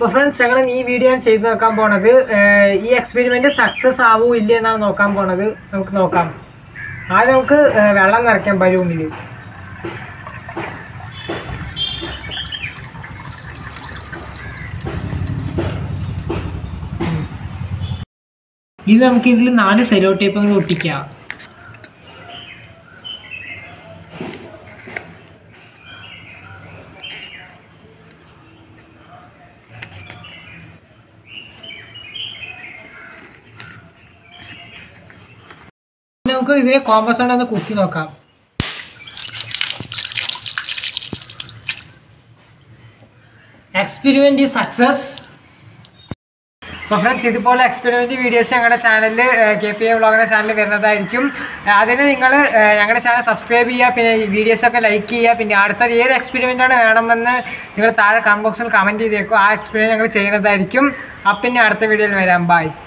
അപ്പോൾ ഫ്രണ്ട്സ് ഞങ്ങൾ ഈ വീഡിയോ ഞാൻ ചെയ്ത് നോക്കാൻ പോണത് ഏഹ്, ഈ എക്സ്പെരിമെന്റ് സക്സസ് ആവൂ ഇല്ല എന്നാണ് നോക്കാൻ പോണത് നമുക്ക് നോക്കാം ആദ്യം നമുക്ക് ഏഹ്, വെള്ളം നിറയ്ക്കാം ബലൂണിൽ ഇത് നമുക്ക് ഇതിൽ നാല് സെലോ ടേപ്പുകൾ ഒട്ടിക്കാം ഇനി നമുക്ക് ഇതിലെ കോമ്പസ് കൊണ്ട് ഒന്ന് കുത്തി നോക്കാം എക്സ്പെരിമെന്റ് സക്സസ് അപ്പോൾ ഫ്രണ്ട്സ് ഇതുപോലെ എക്സ്പെരിമെൻറ്റ് വീഡിയോസ് ഞങ്ങളുടെ ചാനലിൽ കെ പി എ വ്ളോഗിൻ്റെ ചാനലിൽ വരുന്നതായിരിക്കും അതിന് നിങ്ങൾ ഞങ്ങളുടെ ചാനൽ സബ്സ്ക്രൈബ് ചെയ്യുക പിന്നെ ഈ വീഡിയോസൊക്കെ ലൈക്ക് ചെയ്യുക പിന്നെ അടുത്തത് ഏത് എക്സ്പെരിമെൻ്റാണ് വേണമെന്ന് നിങ്ങൾ താഴെ കമൻറ്റ് ബോക്സിൽ കമൻറ്റ് ചെയ്തേക്കും ആ എക്സ്പെരിമെൻറ്റ് ഞങ്ങൾ ചെയ്യുന്നതായിരിക്കും അപ്പം പിന്നെ അടുത്ത വീഡിയോയിൽ വരാം ബൈ